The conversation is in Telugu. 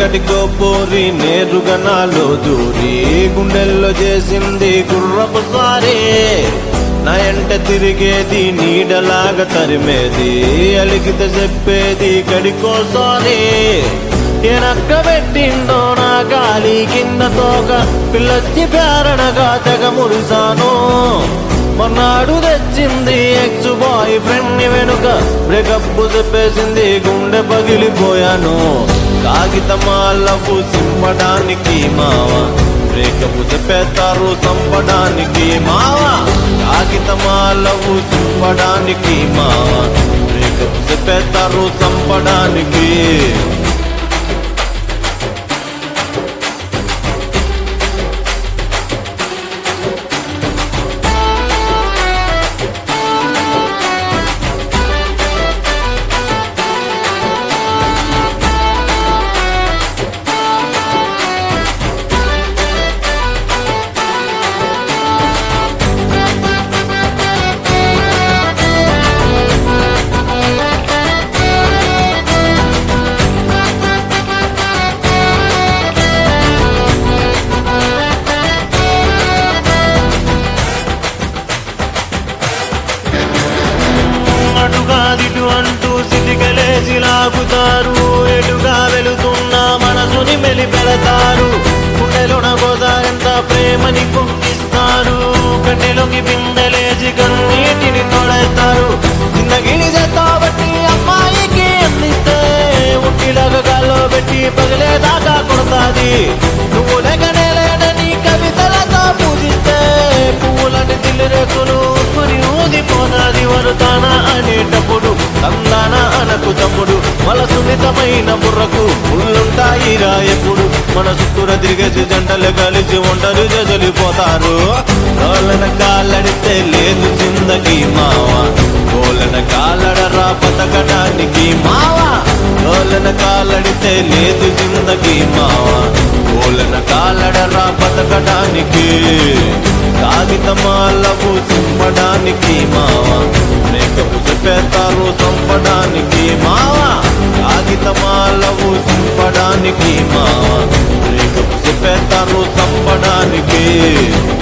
ఎక్కడికో పోరి నేరుగా నాలో దూరి గుండెల్లో చేసింది గుర్రపు సారే నా ఎంట తిరిగేది నీడలాగా తరిమేది అలిగితే చెప్పేది గడికోసారి ఎనక్క పెట్టిండో నా గాలి కింద తోక పిల్లొచ్చి పేరణగా తెగ మురిసాను మొన్నాడు తెచ్చింది ఎక్స్ బాయ్ ఫ్రెండ్ ని వెనుక బ్రేకప్ చెప్పేసింది గుండె పగిలిపోయాను కాగితమాలకు సింపడానికి మావా బ్రేకప్ చెప్పేస్తారు చంపడానికి మావా కాగితమాలకు సింపడానికి మావా బ్రేకప్ చెప్పేస్తారు చంపడానికి అటుగాదిటు అంటూ సిటికలేసి లాగుతారు ఎటుగా వెళుతున్న మనసుని మెలిపెడతారు గుండెలోన గోదారెంత ప్రేమని కుంగిస్తారు కన్నెలోకి బిందెలేసి కన్నీటిని తొడేస్తారు జిందగిని చేస్తాబట్టి అమ్మాయికి అందిస్తే ఉట్టిలాగా గాల్లో పెట్టి పగిలేదాకా కొడతాది నువ్వు లేకనే లేడని కవితలతో పూజిస్తే పువ్వులని తిల్లి రేకులు కొని ఊదిపోనాది వరుతాన అనేటప్పుడు తందాన అనకు తమ్ముడు మన సున్నితమైన బుర్రకు ముళ్ళుంటాయి రా ఎప్పుడు మన చుట్టూర తిరిగేసి జంటలు కలిసి ఒంటరి జజలిపోతారు రోలన కాళ్ళడితే లేదు జిందగీ మావా గోలన కాళ్ళడరా బతకడానికి మావా గోలన కాళ్ళడితే లేదు జిందగీ మావా గోలన కాళ్ళడరా బతకడానికి కాగితమాలకు సింపడానికి మావా మేకపు చెప్పేస్తారు చంపడానికి మావా కాగితమాలవు సింపడానికి మావా మేకపు చెప్పేస్తారు చంపడానికి